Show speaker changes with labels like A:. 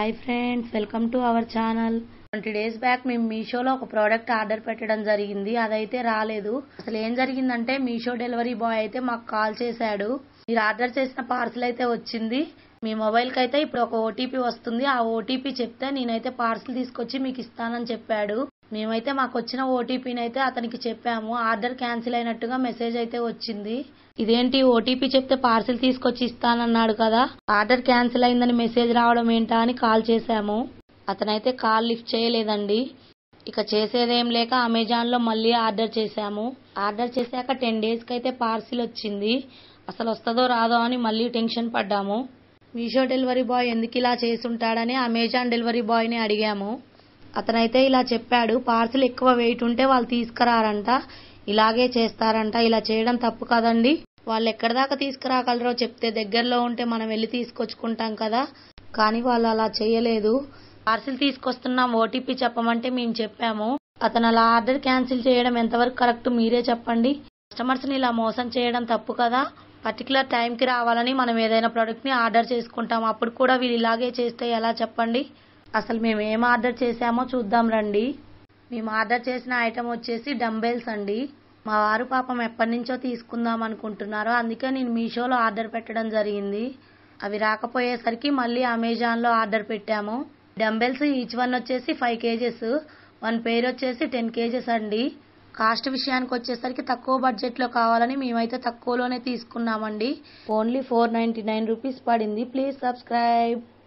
A: hi friends welcome to our channel twenty days back మేము మీషోలో ఒక ప్రోడక్ట్ ఆర్డర్ పెట్టడం జరిగింది అదైతే రాలేదు అసలు ఏం జరిగిందంటే మీషో డెలివరీ బాయ్ అయితే మాకు కాల్ చేశాడు మీరు ఆర్డర్ చేసిన పార్సల్ అయితే వచ్చింది మీ మొబైల్కి అయితే ఇప్పుడు ఒక ఓటీపీ వస్తుంది ఆ ఓటీపీ చెప్తే నేనైతే పార్సల్ తీసుకొచ్చి మీకు ఇస్తానని చెప్పాడు మేమైతే మాకు వచ్చిన ఓటీపీని అయితే అతనికి చెప్పాము ఆర్డర్ క్యాన్సిల్ అయినట్టుగా మెసేజ్ అయితే వచ్చింది ఇదేంటి ఓటీపీ చెప్తే పార్సిల్ తీసుకొచ్చి ఇస్తానన్నాడు కదా ఆర్డర్ క్యాన్సిల్ అయిందని మెసేజ్ రావడం ఏంటా అని కాల్ చేశాము అతనైతే కాల్ లిఫ్ట్ చేయలేదండి ఇక చేసేదేం లేక అమెజాన్ లో మళ్ళీ ఆర్డర్ చేశాము ఆర్డర్ చేశాక టెన్ డేస్ కి అయితే పార్సిల్ వచ్చింది అసలు వస్తుందో రాదో అని మళ్ళీ టెన్షన్ పడ్డాము మీషో డెలివరీ బాయ్ ఎందుకు ఇలా చేసుంటాడని అమెజాన్ డెలివరీ బాయ్ ని అడిగాము అతనైతే ఇలా చెప్పాడు పార్సిల్ ఎక్కువ వెయిట్ ఉంటే వాళ్ళు తీసుకురారంట ఇలాగే చేస్తారంట ఇలా చేయడం తప్పు కదండి వాళ్ళు ఎక్కడి దాకా తీసుకురాగలరో చెప్తే దగ్గరలో ఉంటే మనం వెళ్ళి తీసుకొచ్చుకుంటాం కదా కానీ వాళ్ళు అలా చేయలేదు పార్సిల్ తీసుకొస్తున్నాం ఓటీపీ చెప్పమంటే మేము చెప్పాము అతను అలా ఆర్డర్ క్యాన్సిల్ చేయడం ఎంతవరకు కరెక్ట్ మీరే చెప్పండి కస్టమర్స్ ని ఇలా మోసం చేయడం తప్పు కదా పర్టికులర్ టైంకి రావాలని మనం ఏదైనా ప్రోడక్ట్ ని ఆర్డర్ చేసుకుంటాం అప్పుడు కూడా వీళ్ళు ఇలాగే చేస్తే ఎలా చెప్పండి అసలు మేము ఏం ఆర్డర్ చేసామో చూద్దాం రండి మేము ఆర్డర్ చేసిన ఐటమ్ వచ్చేసి డంబెల్స్ అండి మా వారు పాపం ఎప్పటి నుంచో తీసుకుందాం అనుకుంటున్నారు అందుకే నేను మీషోలో ఆర్డర్ పెట్టడం జరిగింది అవి రాకపోయేసరికి మళ్ళీ అమెజాన్లో ఆర్డర్ పెట్టాము డంబెల్స్ ఈచ్ వన్ వచ్చేసి ఫైవ్ కేజెస్ వన్ పేర్ వచ్చేసి టెన్ కేజెస్ అండి కాస్ట్ విషయానికి వచ్చేసరికి తక్కువ బడ్జెట్లో కావాలని మేమైతే తక్కువలోనే తీసుకున్నామండి only four ninety nine rupees పడింది ప్లీజ్ సబ్స్క్రైబ్